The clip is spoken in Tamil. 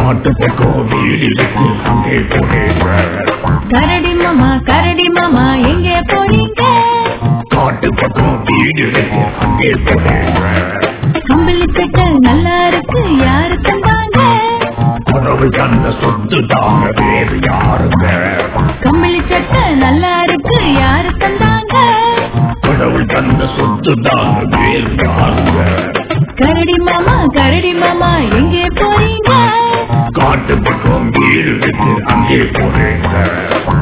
காட்டு பக்கம் வீடு இருக்கு அங்கே போறேங்க கரடி மாமா கரடி மாமா எங்கே போறீங்க காட்டு பக்கம் வீடு இருக்கு அங்கே போறேங்க கம்பளி சட்டை நல்லா இருக்கு யாரு தந்தாங்க கடவுள் தந்த சொத்து தாங்க வேறு யாருங்க கம்பளி சட்டை நல்லா இருக்கு யாரு தந்தாங்க கடவுள் தந்த சொத்து தாங்க வேறு யாருங்க கரடி மாமா கரடி மாமா எங்கே போறீங்க காட்டு பக்கம் வீடு இருக்கு அங்கே போறேங்க